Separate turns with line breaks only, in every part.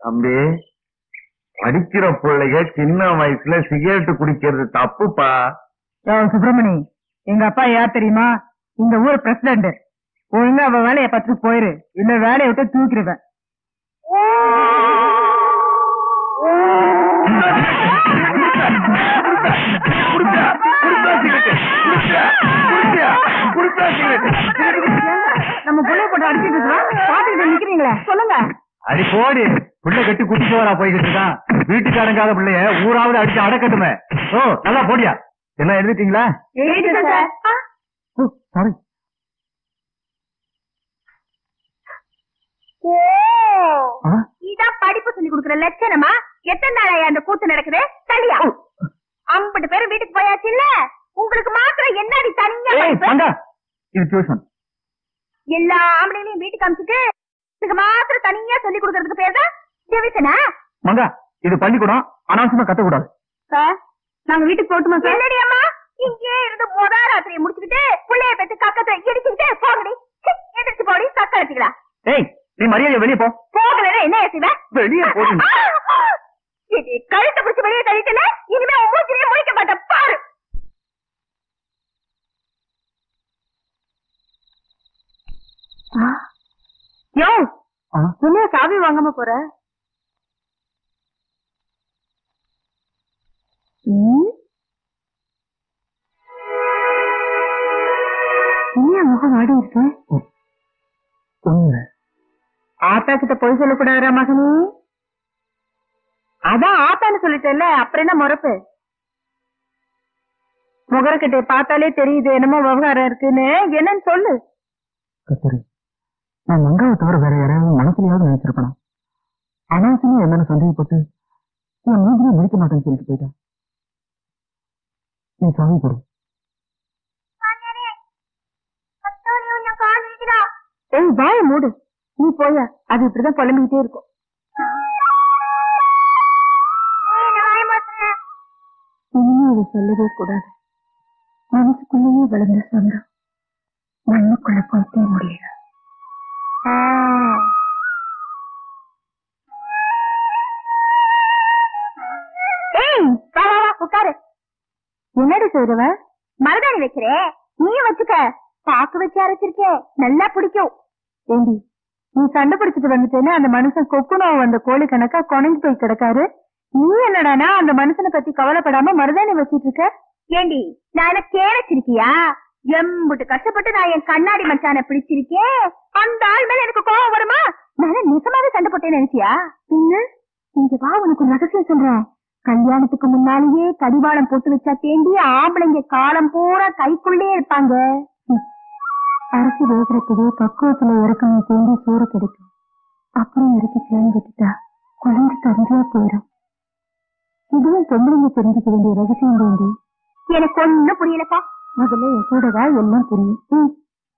தம்பி படிக்கிற பிள்ளைங்க சின்ன வயசுல சிகரெட் குடிக்கிறது தப்புப்பா
சுப்பிரமணி எங்க அப்பா யார் தெரியுமா இந்த ஊர் பிரசிடண்ட் ஒழுங்கா அவ வேலையை பார்த்துட்டு போயிரு இல்ல வேலையை விட்டு தூக்கிடுவேன் நம்ம புள்ளைய போட்டு அடிச்சிட்டு இருக்கோம் பாத்துக்கிட்டு நிக்கிறீங்களே சொல்லுங்க
அடி போடி புள்ள கட்டி குட்டிக்கு வரா போய்கிட்டு இருக்கான் வீட்டுக்காரங்காத பிள்ளைய ஊராவது அடிச்சு அடக்கட்டுமே ஓ நல்லா போடியா எல்லாம் எழுதிட்டீங்களா சாரி
ஓ இதான் படிப்பு சொல்லி கொடுக்குற லட்சணமா எத்தனை நாளாயா அந்த கூத்து நடக்குது தனியா ஐம்பது பேரும் வீட்டுக்கு போயாச்சு இல்ல உங்களுக்கு மாத்திரம் என்னடி தனியா
ஏய்
படிப்பு?
மங்கா இது டியூஷன்
எல்லா ஆம்பளைங்களையும் வீட்டுக்கு அமிச்சிட்டு இதுக்கு மாத்திரம் தனியா சொல்லி கொடுக்கறதுக்கு பேர் தான் டிவிஷனா
மங்கா இது பள்ளிக்கூடம் அனாவசியமா கத்தக்கூடாது
சார் நாங்க வீட்டுக்கு போட்டுமா சார் என்னடி அம்மா இங்கே இருந்து முத ராத்திரியை முடிச்சுக்கிட்டு பிள்ளைய பெற்று கக்கத்தை இடிச்சுக்கிட்டு போகடி சி, எந்திரிச்சு போடி கக்க அடிச்சுக்கலாம்
ஏய் நீ மரியாதை வெளியே போ
போகலன்னா என்ன செய்வேன்
வெளியே போடி
இது கழுத்தை பிடிச்சு வெளியே தள்ளிட்டல இனிமே உன் மூச்சிலேயே முழிக்க மாட்டேன் பாரு யோ
ஆ?
என்ன சாவி வாங்காம போற ம்? ஏன் முகம் ஆடி இருக்கு
ஒண்ணு
ஆத்தா கிட்ட பொய் சொல்லக்கூடாதுரா மகனே அதான் ஆத்தான்னு சொல்லிட்டேல்ல அப்புறம் என்ன முறப்பு முகரக்கிட்ட பார்த்தாலே தெரியுது என்னமோ விவகாரம் இருக்குன்னு என்னன்னு சொல்லு
கத்தரி நான் மங்காவை தவிர வேற யாராவது மனசுலயாவது நினைச்சிருப்பேன் அனாவசியமா என்ன சந்தேகப்பட்டு என் மூஞ்சிலே முடிக்க மாட்டேன்னு சொல்லிட்டு போயிட்டான் நீ சாமி போடு
ஏய் வாய மூடு நீ போய அது இப்படிதான் புலம்பிக்கிட்டே இருக்கும் இனிமே இதை சொல்லவே கூடாது மனசுக்குள்ளேயே விளைஞ்ச சொந்தம் மண்ணுக்குள்ள போயிட்டே முடியல ஏய் வா வா வா உட்காரு என்னடி செய்றவ மருதாணி வைக்கிறே நீ வச்சுக்க பாக்கு வச்சு அரைச்சிருக்கே நல்லா பிடிக்கும் ஏண்டி நீ சண்டை பிடிச்சிட்டு வந்துட்டேன்னு அந்த மனுஷன் கொக்குனோவு வந்த கோழி கணக்கா கொனைஞ்சு போய் கிடக்காரு நீ என்னடானா அந்த மனுஷனை பத்தி கவலைப்படாம மருதாணி வச்சிட்டு இருக்க ஏண்டி நான் என்ன கேரச்சிருக்கியா எம்புட்டு கஷ்டப்பட்டு நான் என் கண்ணாடி மச்சான பிடிச்சிருக்கேன் அந்த ஆள் மேல எனக்கு கோவம் வருமா நான் நிஜமாவே சண்டை போட்டேன்னு நினைச்சியா பின்ன இங்க வா உனக்கு ஒரு ரகசியம் சொல்றேன் கல்யாணத்துக்கு முன்னாலேயே கடிவாளம் போட்டு வச்சா தேண்டி ஆம்பளைங்க காலம் பூரா கைக்குள்ளே இருப்பாங்க ம். அரிசி வேகிறதுக்கு பக்குவத்துல இறக்கணும் தேண்டி சோறு கிடைக்கும் அப்புறம் இறக்கி கிளம்பி விட்டுட்டா குழந்தை தரையிலே போயிடும் இதுவும் பொம்பளைங்க தெரிஞ்சுக்க வேண்டிய ரகசியம் வேண்டி எனக்கு ஒண்ணும் புரியலப்பா முதல்ல என் கூட வா எல்லாம் புரியும் ம்.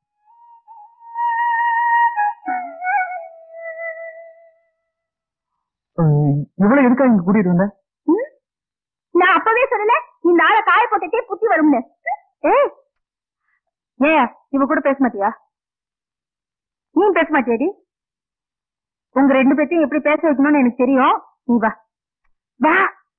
இவ்வளவு எதுக்கா இங்க கூட்டிட்டு வந்த
ம்? நான் அப்பவே சொல்லல இந்த ஆளை காய போட்டுட்டே புத்தி வரும்னு ஏய் ஏன் இவ கூட பேச மாட்டியா நீ பேச மாட்டியாடி உங்க ரெண்டு பேர்த்தையும் எப்படி பேச வைக்கணும்னு எனக்கு தெரியும் நீ வா வா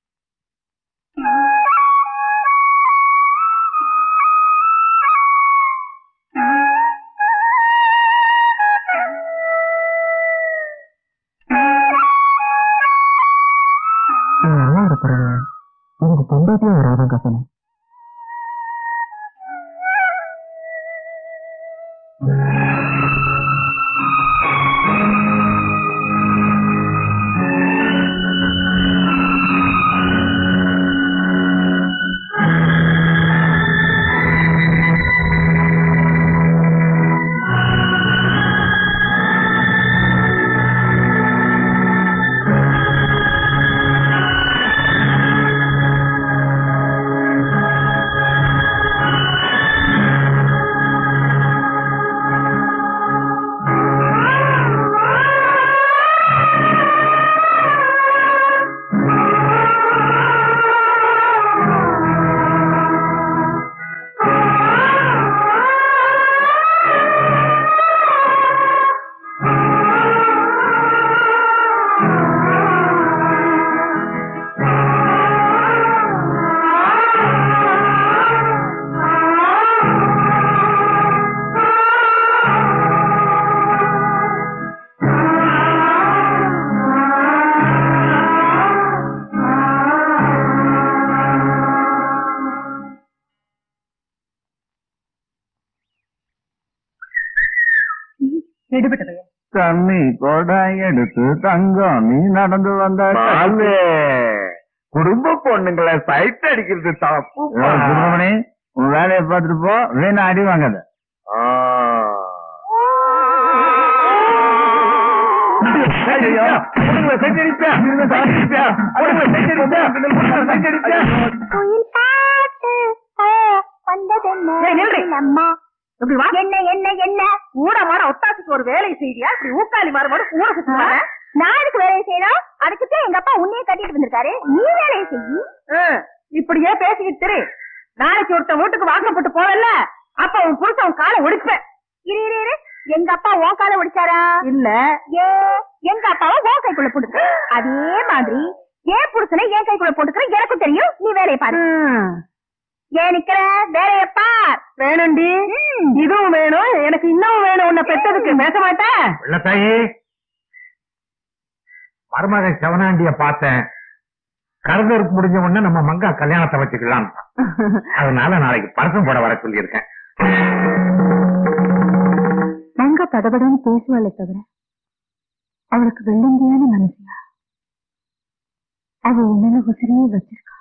நல்லா இருக்கிறது எனக்கு பொண்டாட்டியும் வராதான் கசனம் தண்ணி கொடை எடுத்து தங்கம் நீ நடந்து வந்த
மாமே, குடும்ப பொண்ணுங்களை சைட் அடிக்கிறது தப்பு
சுப்பிரமணி உன் வேலையை பார்த்துட்டு போ வேணா அடி வாங்காத
குயில் பாட்டு ஆ, வந்ததென்ன
ஏய், நில்றி.
அம்மா
இப்படி வா
என்ன என்ன என்ன
ஊட மாட ஒத்தாசுக்கு ஒரு வேலை செய்தியா இப்படி ஊக்காளி மாறுபாடு ஊட சுத்துவாங்க
நான் அதுக்கு வேலையை செய்யணும் அதுக்குத்தான் எங்க அப்பா உன்னையே கட்டிட்டு வந்திருக்காரு நீ வேலையை செய்யி
இப்படியே பேசிக்கிட்டு திரு. நாளைக்கு ஒருத்தன் வீட்டுக்கு வாக்கப்பட்டு போவல்ல அப்ப உன் புருஷன் உன் காலை ஒடிப்பேன்
இரு இரு இரு எங்க அப்பா உன் காலை ஒடிச்சாரா
இல்ல
ஏ எங்க அப்பாவை உன் கைக்குள்ள போட்டுக்க அதே மாதிரி ஏன் புருஷனை என் கைக்குள்ள போட்டுக்கிற எனக்கும் தெரியும் நீ வேலையை பாரு ஏன் நிக்கிற வேலையை பார்
வேணும்டி இதுவும் வேணும் எனக்கு இன்னும் வேணும் உன்னை பெத்ததுக்கு பேச மாட்டேன்
வெள்ளத்தாயி மருமகன் செவனாண்டிய பார்த்தேன் கருதருக்கு முடிஞ்ச உடனே நம்ம மங்கா கல்யாணத்தை வச்சுக்கலாம் அதனால நாளைக்கு பரசம் போட வர சொல்லியிருக்கேன்
மங்க படபடன்னு பேசுவாளே தவிர அவளுக்கு வெள்ளந்தியான மனசியா அவ உண்மையில உசிரியே வச்சிருக்கா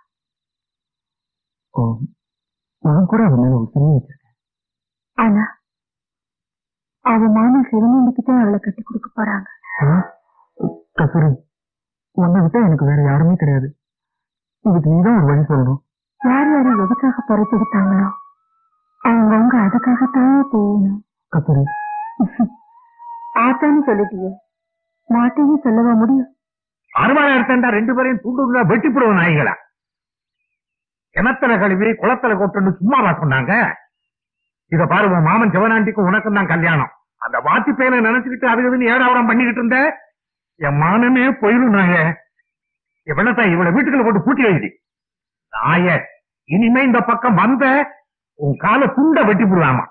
ஓ நான் கூட அவன் மேல உசிரியே வச்சிருக்கேன்
ஆனா அவ மாமன் சிவனண்டிக்கு தான் அவளை கட்டி கொடுக்க போறாங்க
கசூரி உன்னை விட்டா எனக்கு வேற யாருமே கிடையாது இதுக்கு நீதான் ஒரு வழி சொல்லணும்
யார் யாரை எதுக்காக பொறுத்துக்கிட்டாங்களோ அவங்கவுங்க அதுக்காகத்தானே செய்யணும்
கசூரி
ஆத்தான்னு சொல்லிட்டியே மாட்டேன்னு சொல்லவா முடியும்
அனுமானம் எடுத்தா ரெண்டு பேரையும் தூண்டு வெட்டி போடுவோம் நாய்களா கிணத்துல கழுவி குளத்துல கொட்டுன்னு சும்மாவா சொன்னாங்க இத பாரு உன் மாமன் சிவனாண்டிக்கும் உனக்கும் தான் கல்யாணம் அந்த வாத்தி பேனை நினைச்சுக்கிட்டு அது இதுன்னு ஏடாவரம் பண்ணிக்கிட்டு இருந்த என் மானமே போயிடும் நாய இவனத்தா இவளை வீட்டுக்குள்ள போட்டு பூட்டி வைடி நாய இனிமே இந்த பக்கம் வந்த உன் காலை துண்ட வெட்டி போடுவாமா